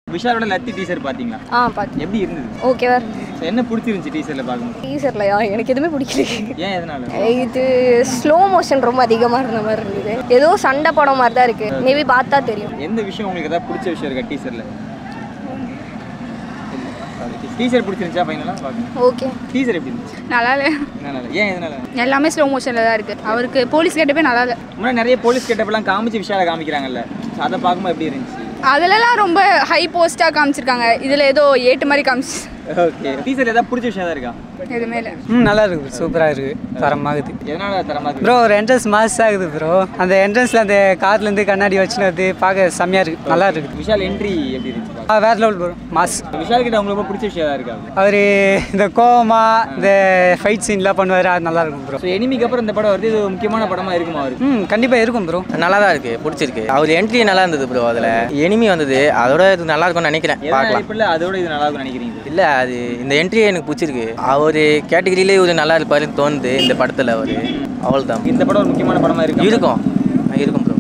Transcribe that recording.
விஷாலோட lathi teaser பாத்தீங்களா ஆ பார்த்து எப்படி இருந்தது ஓகேவா So, என்ன பிடிச்சிருந்துச்சு டீசர்ல பார்க்கும்போது டீசர்லையா எனக்கு எதுவுமே பிடிக்கல ஏன் எதனால இது ஸ்லோ மோஷன் ரொம்ப அதிகமாக இருந்த மாதிரி இருந்தது ஏதோ சண்டை படம் மாதிரி தான் இருக்குது மேபி பார்த்தா தெரியும் எந்த விஷயம் உங்களுக்கு ஏதாவது பிடிச்ச விஷயம் இருக்கா டீசர்ல டீசர் பிடிச்சிருந்துச்சா ஃபைனலா பார்க்கணும் ஓகே டீசர் எப்படி இருந்துச்சு நல்லா இல்லை எதனால ஏன் எதனால எல்லாமே ஸ்லோ மோஷனில் தான் இருக்குது அவருக்கு போலீஸ் கேட்டப்பே நல்லா இல்லை முன்னாடி நிறைய போலீஸ் கேட்டப்பெல்லாம் காமிச்சு விஷால காமிக்கிறாங்கல்ல So, அதை பார்க்கும்போது எப்படி இருந்துச்சு அதிலலாம் ரொம்ப ஹை போஸ்ட்டாக காமிச்சிருக்காங்க இதில் ஏதோ ஏட்டு மாதிரி காமிச்சு ஓகே டீசர் ஏதாவது பிடிச்ச விஷயம் தான் இருக்கா எதுவுமே இல்லை ம் நல்லா இருக்கு சூப்பராக இருக்குது தரமாகுது எதனால தரமா இருக்கு ப்ரோ ஒரு என்ட்ரன்ஸ் மாஸ் ஆகுது ப்ரோ அந்த என்ட்ரன்ஸில் அந்த கார்லேருந்து கண்ணாடி வச்சுன்னு அது பார்க்க செம்மையாக இருக்குது நல்லா இருக்குது விஷால் என்ட்ரி எப்படி இருந்துச்சு ஆ, வேற லெவல் ப்ரோ மாஸ் விஷால் கிட்ட உங்களுக்கு ரொம்ப பிடிச்ச விஷயம் தான் இருக்கா அவர் இந்த கோவமா இந்த ஃபைட் சீன்லாம் பண்ணுவார் அது நல்லா இருக்கும் ப்ரோ ஸோ எனிமிக்கு அப்புறம் இந்த படம் வருது இது ஒரு முக்கியமான படமா இருக்குமா அவருக்கு ம் கண்டிப்பாக இருக்கும் ப்ரோ நல்லா தான் இருக்கு பிடிச்சிருக்கு அவர் என்ட்ரி நல்லா இருந்தது ப்ரோ அதில் எனிமி வந்தது அதோட இது நல்லா இருக்கும்னு நினைக்கிறேன் எதனால பார்க்கலாம் இப்ப அதோட இது நல்லா இருக்கும்னு நினைக்கிறீங்க இல்லை அது இந்த என்ட்ரி எனக்கு பிடிச்சிருக்கு அவர் கேட்டகிரியிலே இவர் நல்லா இருப்பாருன்னு தோணுது இந்த படத்தில் அவர் அவ்வளோதான் இந்த படம் ஒரு முக்கியமான படமா இருக்கு இருக்கும் இருக்கும் ப்ரோ